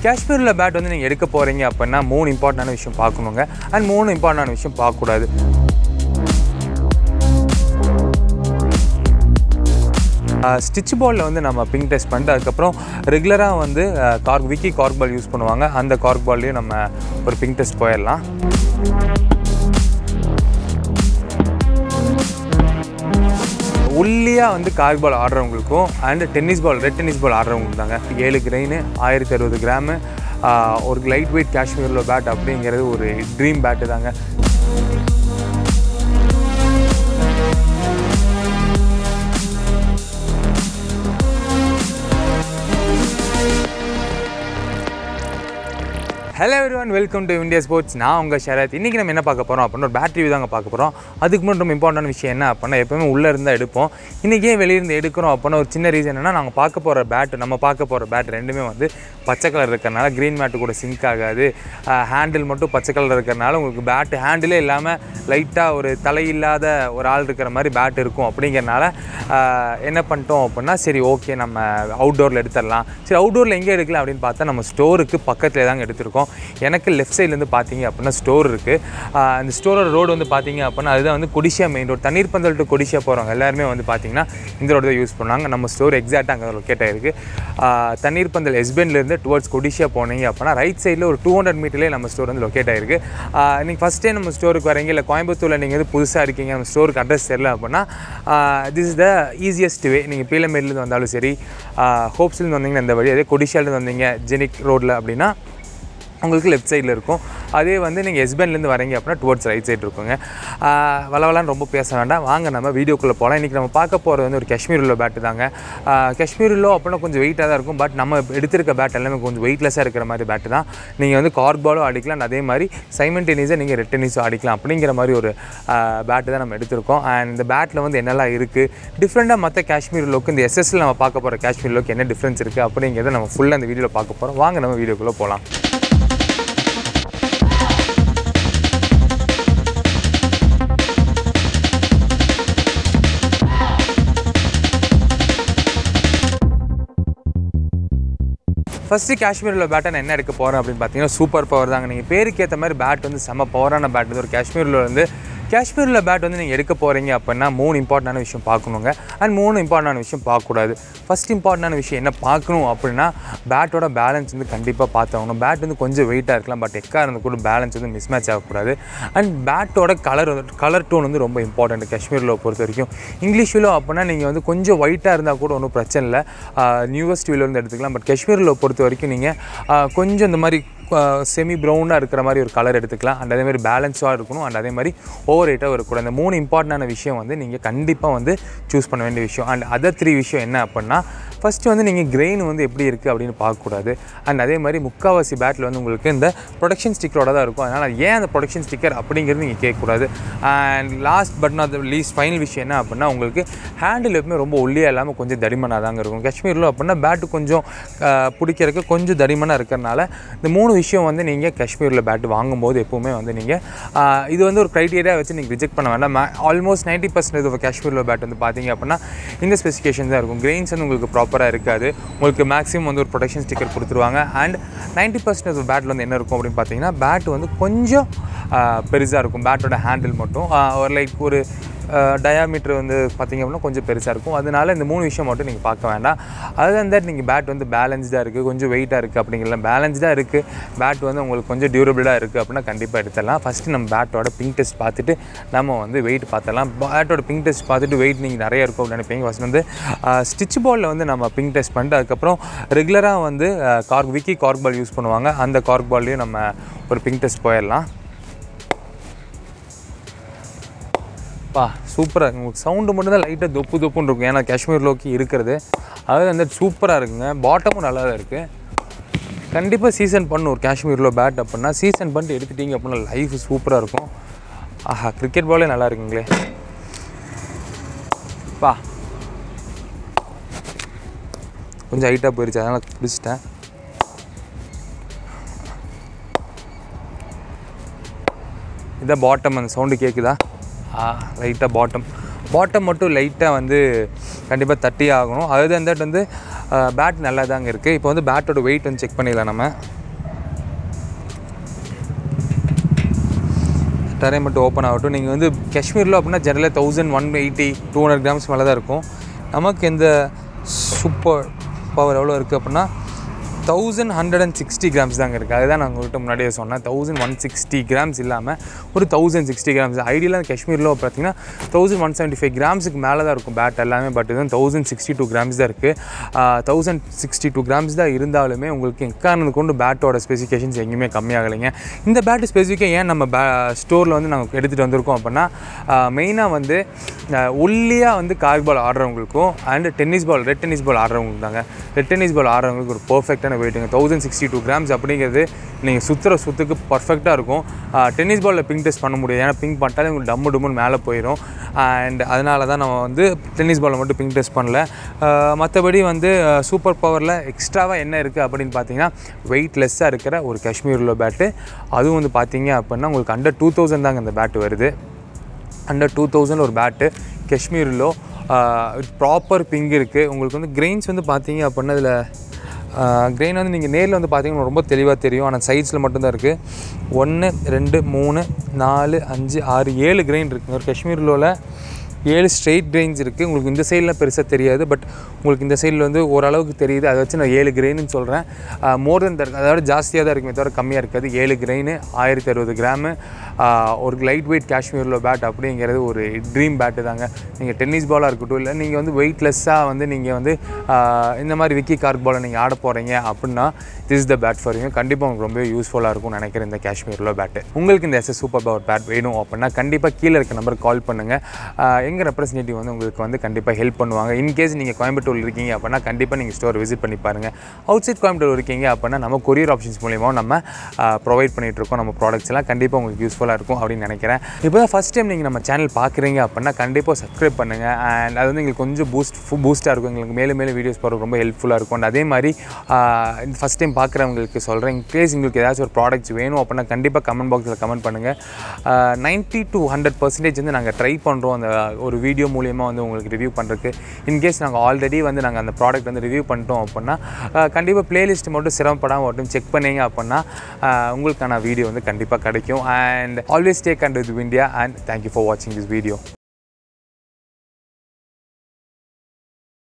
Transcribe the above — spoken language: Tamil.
காஷ்மீரில் பேட் வந்து நீங்கள் எடுக்க போகிறீங்க அப்படின்னா மூணு இம்பார்ட்டண்டான விஷயம் பார்க்கணுங்க அண்ட் மூணு இம்பார்ட்டண்டான விஷயம் பார்க்கக்கூடாது ஸ்டிச் பாலில் வந்து நம்ம பிங்க் டெஸ்ட் பண்ணிட்டு அதுக்கப்புறம் ரெகுலராக வந்து கார்க் விக்கி கார்க் பால் யூஸ் பண்ணுவாங்க அந்த கார்க் பால்லையும் நம்ம ஒரு பிங்க் டெஸ்ட் போயிடலாம் ஒல்லியாக வந்து கார்க் பால் ஆடுறவங்களுக்கும் and tennis ball red tennis ball ஆடுறவங்களுக்கு தாங்க ஏழு கிரெயின் ஆயிரத்தி அறுபது கிராமு ஒரு லைட் வெயிட் காஷ்மீரில் பேட் அப்படிங்கிறது ஒரு ட்ரீம் பேட்டு தாங்க hello everyone welcome to India sports நான் உங்கள் ஷரத் இன்றைக்கி நம்ம என்ன பார்க்க போகிறோம் அப்படின்னா ஒரு பேட்டரி தாங்க பார்க்க போகிறோம் அதுக்கு முன்னாடி ரொம்ப இம்பார்ட்டன்ட் விஷயம் என்ன அப்படின்னா எப்போவுமே உள்ளே இருந்தால் எடுப்போம் இன்றைக்கி ஏன் வெளியிருந்து எடுக்கிறோம் அப்படின்னா ஒரு சின்ன ரீசன் என்னன்னா நாங்கள் பார்க்க போகிற பேட் நம்ம பார்க்க போகிற பேட் ரெண்டுமே வந்து பச்சை கலர் இருக்கிறனால க்ரீன் மேட்டு கூட சிங்க் ஆகாது ஹேண்டில் மட்டும் பச்சை கலர் இருக்கிறனால உங்களுக்கு பேட் ஹேண்டிலே இல்லாமல் லைட்டாக ஒரு தலையில்லாத ஒரு ஆள் இருக்கிற மாதிரி பேட் இருக்கும் அப்படிங்கிறனால ஆஹ், என்ன பண்ணிட்டோம் அப்படின்னா சரி ஓகே நம்ம அவுட்டோரில் எடுத்துடலாம் சரி அவுட்டோரில் எங்கே எடுக்கலாம் அப்படின்னு பார்த்தா நம்ம ஸ்டோருக்கு பக்கத்தில் தாங்க எடுத்திருக்கோம் எனக்கு லெஃப்ட் சைட்லேருந்து பார்த்தீங்க அப்படின்னா ஸ்டோர் இருக்குது அந்த ஸ்டோரோட ரோடு வந்து பார்த்தீங்க அப்படின்னா அதுதான் வந்து கொடிஷியா மெயின் ரோடு தண்ணீர் பந்தல் டு கொடிஷியா போகிறவங்க எல்லாருமே வந்து பார்த்தீங்கன்னா இந்த ரோடு தான் யூஸ் பண்ணுவாங்க நம்ம ஸ்டோர் எக்ஸாக்டாக அங்கே லொக்கேட் ஆகிருக்கு தண்ணீர் பந்தல் எஸ்பென்லேருந்து டுவர்ட்ஸ் கொடிஷியா போனீங்க அப்படின்னா ரைட் சைடில் ஒரு டூ ஹண்ட்ரட் மீட்டர்லேயே நம்ம ஸ்டோர் வந்து லொக்கேட் ஆகிருக்கு நீங்கள் ஃபஸ்ட் டைம் நம்ம ஸ்டோருக்கு வரீங்க இல்லை கோயம்புத்தூரில் நீங்கள் வந்து புதுசாக இருக்கீங்க நம்ம ஸ்டோருக்கு அட்ரஸ் தெரியல அப்படின்னா this is the easiest way நீங்கள் பீலமேட்லேருந்து வந்தாலும் சரி ஹோப்ஸ்லேருந்து வந்தீங்கன்னா இந்த வழி அதே கொடிஷியாலேருந்து வந்தீங்க ஜெனிக் ரோட்டில் அப்படின்னா உங்களுக்கு லெஃப்ட் சைடில் இருக்கும் அதே வந்து நீங்கள் எஸ்பென்லேருந்து வரீங்க அப்படின்னா டுவர்ட்ஸ் ரைட் சைடு இருக்குங்க ஆஹ் வளவலான்னு ரொம்ப பேச வேண்டாம் வாங்க நம்ம வீடியோக்குள்ளே போகலாம் இன்றைக்கி நம்ம பார்க்க போகிறது வந்து ஒரு காஷ்மீர் உள்ள பேட்டு தாங்க காஷ்மீர் உள்ள அப்படின்னா கொஞ்சம் வெயிட்டாக தான் இருக்கும் பட் நம்ம எடுத்திருக்க பேட் எல்லாமே கொஞ்சம் வெயிட்லெஸ்ஸாக இருக்கிற மாதிரி பேட்டு தான் நீங்கள் வந்து கார்க் பாலும் அடிக்கலாம் and அதே மாதிரி சைமன் டென்னிஸை நீங்கள் ரெட் டென்னிஸும் அடிக்கலாம் அப்படிங்கிற மாதிரி ஒரு பேட்டு தான் நம்ம எடுத்திருக்கோம் அண்ட் இந்த பேட்டில் வந்து என்னெல்லாம் இருக்குது டிஃப்ரெண்ட்டாக மற்ற காஷ்மீர் லோக்கு இந்த எஸ்எஸ்ல நம்ம பார்க்க போகிற காஷ்மீர் லோக்கு என்ன டிஃப்ரென்ஸ் இருக்குது அப்படிங்கிறத நம்ம ஃபுல்லாக இந்த வீடியோவில் பார்க்க போகிறோம் வாங்க நம்ம வீடியோக்குள்ளே போகலாம் ஃபஸ்ட்டு காஷ்மீரில் பேட்டை நான் என்ன எடுக்க போகிறேன் அப்படின்னு பார்த்தீங்கன்னா சூப்பர் பவர் தாங்க நீங்கள் பேருக்கு ஏற்ற மாதிரி பேட் வந்து செம்ம பவரான பேட் இது ஒரு காஷ்மீரில் வந்து காஷ்மீரில் பேட் வந்து நீங்கள் எடுக்க போகிறீங்க அப்படின்னா மூணு இம்பார்ட்டண்டான விஷயம் பார்க்கணுங்க அண்ட் மூணு இம்பார்ட்டண்டான விஷயம் பார்க்கக்கூடாது ஃபஸ்ட் இம்பார்ட்டண்டான விஷயம் என்ன பார்க்கணும் அப்படின்னா பேட்டோட பேலன்ஸ் வந்து கண்டிப்பாக பார்த்தாகணும் பேட் வந்து கொஞ்சம் வெயிட்டாக இருக்கலாம் பட் எக்கா இருந்து கூட பேலன்ஸ் வந்து மிஸ் மேட்ச் ஆகக்கூடாது அண்ட் பேட்டோட கலர் வந்து கலர் டோன் வந்து ரொம்ப இம்பார்ட்டண்ட் காஷ்மீரில் பொறுத்த வரைக்கும் இங்கிலீஷ் விலோ அப்படின்னா நீங்கள் வந்து கொஞ்சம் ஒயிட்டாக இருந்தால் கூட ஒன்றும் பிரச்சனை இல்லை நியூவஸ்ட் விலோ இருந்து எடுத்துக்கலாம் பட் காஷ்மீரில் பொறுத்த வரைக்கும் நீங்கள் கொஞ்சம் இந்த மாதிரி செமி ப்ரௌனாக இருக்கிற மாதிரி ஒரு கலர் எடுத்துக்கலாம் அண்ட் அதே மாதிரி பேலன்ஸாக இருக்கணும் அண்ட் அதே மாதிரி ஓவர் ரேட்டாக இருக்கக்கூடாது இந்த மூணு இம்பார்ட்டண்டான விஷயம் வந்து நீங்கள் கண்டிப்பாக வந்து சூஸ் பண்ண வேண்டிய விஷயம் அண்ட் அதர் த்ரீ விஷயம் என்ன அப்படின்னா ஃபஸ்ட்டு வந்து நீங்கள் கிரெயின் வந்து எப்படி இருக்குது அப்படின்னு பார்க்கக்கூடாது அண்ட் அதே மாதிரி முக்காவாசி பேட்டில் வந்து உங்களுக்கு இந்த ப்ரொடக்ஷன் ஸ்டிக்கரோட தான் இருக்கும் அதனால் ஏன் அந்த ப்ரொடக்ஷன் ஸ்டிக்கர் அப்படிங்கிறது நீங்கள் கேட்கக்கூடாது and last but not least final விஷயம் என்ன அப்படின்னா உங்களுக்கு ஹேண்டில் எப்பவுமே ரொம்ப ஒல்லியாக இல்லாமல் கொஞ்சம் தடிமனாக தாங்க இருக்கும் காஷ்மீரில் அப்படின்னா பேட்டு கொஞ்சம் ஆஹ், பிடிக்கிறதுக்கு கொஞ்சம் தடிமனாக இருக்கிறனால இந்த மூணு விஷயம் வந்து நீங்கள் காஷ்மீரில் பேட்டு வாங்கும்போது எப்போவுமே வந்து நீங்கள் இது வந்து ஒரு க்ரைட்டீரியா வச்சு நீங்கள் ரிஜெக்ட் பண்ண வேண்டாம் ஆல்மோஸ்ட் நைன்ட்டி பர்சன்டேஜ் ஆஃப் காஷ்மீரில் பேட் வந்து பார்த்தீங்க அப்படின்னா இந்த ஸ்பெசிஃபிகேஷன் தான் இருக்கும் கிரெயின்ஸ் வந்து உங்களுக்கு ப்ராப்பராக இருக்காது உங்களுக்கு மேக்ஸிமம் வந்து ஒரு ப்ரொடக்ஷன் ஸ்டிக்கர் கொடுத்துருவாங்க அண்ட் நைன்ட்டி பர்சன்டேஜ் ஆஃப் பேட்டில் வந்து என்ன இருக்கும் அப்படின்னு பார்த்தீங்கன்னா பேட் வந்து கொஞ்சம் பெருசாக இருக்கும் பேட்டோட ஹேண்டில் மட்டும் ஆஹ், ஒரு லைக் ஒரு டயாமீட்டர் வந்து பார்த்தீங்க அப்படின்னா கொஞ்சம் பெருசாக இருக்கும் அதனால இந்த மூணு விஷயம் மட்டும் நீங்கள் பார்க்க வேண்டாம் அதர் தட் நீங்கள் பேட் வந்து பேலன்ஸ்டாக இருக்குது கொஞ்சம் வெயிட்டாக இருக்குது அப்படிங்கிற பேலன்ஸ்டாக இருக்குது பேட் வந்து உங்களுக்கு கொஞ்சம் டியூரபிளாக இருக்குது அப்படின்னா கண்டிப்பாக எடுத்துடலாம் ஃபஸ்ட்டு நம்ம பேட்டோட பிங்க் டெஸ்ட் பார்த்துட்டு நம்ம வந்து வெயிட் பார்த்தலாம் பேட்டோட பிங்க் டெஸ்ட் பார்த்துட்டு வெயிட் நீங்கள் நிறைய இருக்கும் அப்படின்னு நினைப்பீங்க ஃபஸ்ட் வந்து ஸ்டிச் பாலில் வந்து நம்ம பிங்க் டெஸ்ட் பண்ணிட்டு அதுக்கப்புறம் ரெகுலராக வந்து கார்க் விக்கி கார்க் பால் யூஸ் பண்ணுவாங்க அந்த கார்க் பால்லையும் நம்ம ஒரு பிங்க் டெஸ்ட் போயிடலாம் பா சூப்பராக உங்களுக்கு சவுண்டு மட்டும் தான் லைட்டாக தொப்பு தொப்புன்னு இருக்கும் ஏன்னா காஷ்மீர் லோக்கி இருக்கிறது அது வந்து சூப்பராக இருக்குங்க பாட்டமும் நல்லா தான் இருக்குது கண்டிப்பாக சீசன் பண்ணும் ஒரு காஷ்மீரில் பேட் அப்படின்னா சீசன் பண்ணிட்டு எடுத்துட்டீங்க அப்படின்னா லைஃப் சூப்பராக இருக்கும் ஆஹா கிரிக்கெட் பாலே நல்லா இருக்குங்களே பா கொஞ்சம் ஹைட்டாக போயிடுச்சு அதனால் பிடிச்சிட்டேன் இதான் பாட்டம் அந்த சவுண்டு கேட்குதா ஆ லைட்டாக பாட்டம் பாட்டம் மட்டும் லைட்டாக வந்து கண்டிப்பாக தட்டி ஆகணும் அது தட் வந்து பேட் நல்லா தாங்க இருக்குது இப்போ வந்து பேட்டோட வெயிட் வந்து செக் பண்ணிடலாம் நம்ம டரே மட்டும் ஓப்பன் ஆகட்டும் நீங்கள் வந்து காஷ்மீரில் அப்படின்னா ஜெனரலாக thousand one eighty two hundred grams மேலே தான் இருக்கும் நமக்கு இந்த சூப்பர் பவர் எவ்வளோ இருக்குது அப்படின்னா thousand hundred and sixty grams தாங்க இருக்குது அதுதான் நான் உங்கள்கிட்ட முன்னாடியே சொன்னேன் தௌசண்ட் ஒன் சிக்ஸ்டி கிராம்ஸ் இல்லாமல் ஒரு தௌசண்ட் சிக்ஸ்டி கிராம்ஸ் ஐடியலாக காஷ்மீரில் பார்த்தீங்கன்னா தௌசண்ட் ஒன் செவன்ட்டி ஃபைவ் கிராம்ஸுக்கு மேலே தான் இருக்கும் பேட் எல்லாமே பட் இது தௌசண்ட் சிக்ஸ்டி டூ கிராம்ஸ் தான் இருக்குது தௌசண்ட் சிக்ஸ்டி டூ கிராம்ஸ் தான் இருந்தாலுமே உங்களுக்கு எக்காரணது கொண்டு பேட்டோட ஸ்பெசிஃபிகேஷன்ஸ் எங்கேயுமே கம்மியாகலைங்க இந்த பேட்டு ஸ்பெசிஃபிக்காக ஏன் நம்ம பே ஸ்டோரில் வந்து நாங்கள் எடுத்துகிட்டு வந்திருக்கோம் அப்படின்னா மெயினாக வந்து ஒல்லியாக வந்து கார்க் பால் ஆடுறவங்களுக்கும் and tennis ball red tennis ball ஆடுறவங்களுக்கு தாங்க ரெட் டென்னிஸ் பால் ஆடுறவங்களுக்கு ஒரு பர்ஃபெக்டான வெயிட்டுங்க தௌசண்ட் சிக்ஸ்டி டூ கிராம்ஸ் அப்படிங்கிறது நீங்கள் சுற்றுற சுற்றுக்கு பர்ஃபெக்டாக இருக்கும் டென்னிஸ் பாலில் பிங்க் டெஸ்ட் பண்ண முடியாது ஏன்னா பிங்க் பண்ணிட்டாலே உங்களுக்கு டம்மு டம்முன்னு மேலே போயிடும் அண்ட் அதனால தான் நம்ம வந்து டென்னிஸ் பாலில் மட்டும் பிங்க் டெஸ்ட் பண்ணல மற்றபடி வந்து சூப்பர் பவரில் எக்ஸ்ட்ராவாக என்ன இருக்குது அப்படின்னு பார்த்தீங்கன்னா வெயிட்லெஸ்ஸாக இருக்கிற ஒரு காஷ்மீரில் பேட்டு அதுவும் வந்து பார்த்தீங்க அப்படின்னா உங்களுக்கு அண்டர் டூ தௌசண்ட் தாங்க இந்த பேட்டு வருது அண்டர் டூ தௌசண்ட் ஒரு பேட்டு காஷ்மீரிலோ ப்ராப்பர் பிங்க் இருக்குது உங்களுக்கு வந்து கிரெயின்ஸ் வந்து பார்த்தீங்க அப்படின்னா இதில் கிரெயின் வந்து நீங்கள் நேரில் வந்து பார்த்தீங்கன்னா ரொம்ப தெளிவாக தெரியும் ஆனால் சைட்ஸில் மட்டும்தான் இருக்குது ஒன்று ரெண்டு மூணு நாலு அஞ்சு ஆறு ஏழு கிரெயின் இருக்குங்க ஒரு காஷ்மீரில் ஏழு ஸ்ட்ரெயிட் கிரெயின்ஸ் இருக்குது உங்களுக்கு இந்த சைடில் பெருசாக தெரியாது பட் உங்களுக்கு இந்த சைடில் வந்து ஓரளவுக்கு தெரியுது அதை வச்சு நான் ஏழு கிரெயின்னு சொல்கிறேன் மோர் தென் தர் அதோட ஜாஸ்தியாக தான் இருக்குமே தவிர கம்மியாக இருக்காது ஏழு கிரெயின் ஆயிரத்தி அறுபது கிராமு ஒரு லைட் வெயிட் காஷ்மீரில் பேட் அப்படிங்கிறது ஒரு ட்ரீம் பேட்டு தாங்க நீங்கள் டென்னிஸ் பாலாக இருக்கட்டும் இல்லை நீங்கள் வந்து வெயிட்லெஸ்ஸாக வந்து நீங்கள் வந்து ஆஹ், இந்த மாதிரி விக்கி கார்க் பாலை நீங்கள் ஆட போகிறீங்க அப்படின்னா this the bat for you கண்டிப்பாக உங்களுக்கு ரொம்ப யூஸ்ஃபுல்லாக இருக்கும்னு நினைக்கிறேன் இந்த காஷ்மீரில் பேட்டு உங்களுக்கு இந்த எஸ்எஸ் சூப்பர் பவர் பேட் வேணும் அப்படின்னா கண்டிப்பாக கீழே இருக்க நம்பருக்கு கால் பண்ணுங்கள் எங்கள் ரெப்ரஸன்டேட்டிவ் வந்து உங்களுக்கு வந்து கண்டிப்பாக ஹெல்ப் பண்ணுவாங்க இன்கேஸ் நீங்கள் கோயம்புத்தூர் இருக்கீங்க அப்படின்னா கண்டிப்பாக நீங்கள் ஸ்டோர் விசிட் பண்ணி பாருங்கள் அவுட் சைட் கோயம்புத்தூர் இருக்கீங்க அப்படின்னா நம்ம கொரியர் ஆப்ஷன்ஸ் மூலியமாக நம்ம ப்ரொவைட் பண்ணிட்டு இருக்கோம் நம்ம ப்ராடக்ட்ஸ் எல்லாம் கண்டிப்பாக உங்களுக்கு யூஸ்ஃபுல்லாக இருக்கும் அப்படின்னு நினைக்கிறேன் இப்போ தான் ஃபஸ்ட் டைம் நீங்கள் நம்ம சேனல் பார்க்குறீங்க அப்படின்னா கண்டிப்பாக சப்ஸ்கிரைப் பண்ணுங்கள் அண்ட் அது வந்து எங்களுக்கு கொஞ்சம் பூஸ்ட் பூஸ்ட்டாக இருக்கும் எங்களுக்கு மேலும் மேலும் வீடியோஸ் போகிறது ரொம்ப ஹெல்ப்ஃபுல்லாக இருக்கும் And அதே மாதிரி ஆஹ், ஃபஸ்ட் டைம் பார்க்குறவங்களுக்கு சொல்கிறேன் இன்கேஸ் உங்களுக்கு ஏதாச்சும் ஒரு ப்ராடக்ட்ஸ் வேணும் அப்படின்னா கண்டிப்பாக கமெண்ட் பாக்ஸில் கமெண்ட் பண்ணுங்கள் நைன்ட்டி டு ஹண்ட்ரட் பர்சன்டேஜ் வந்து நாங்கள் ட்ரை பண்ணுறோம் அந்த ஒரு வீடியோ மூலியமாக வந்து உங்களுக்கு ரிவ்யூ பண்ணுறதுக்கு இன்கேஸ் நாங்கள் ஆல்ரெடி வந்து நாங்கள் அந்த ப்ராடக்ட் வந்து ரிவ்யூ பண்ணிட்டோம் அப்படின்னா கண்டிப்பாக பிளேலிஸ்ட் மட்டும் சிரமப்படாமல் மட்டும் செக் பண்ணீங்க அப்படின்னா ஆஹ், உங்களுக்கான வீடியோ வந்து கண்டிப்பாக கிடைக்கும் and always take and with India and thank you for வாட்சிங் திஸ் வீடியோ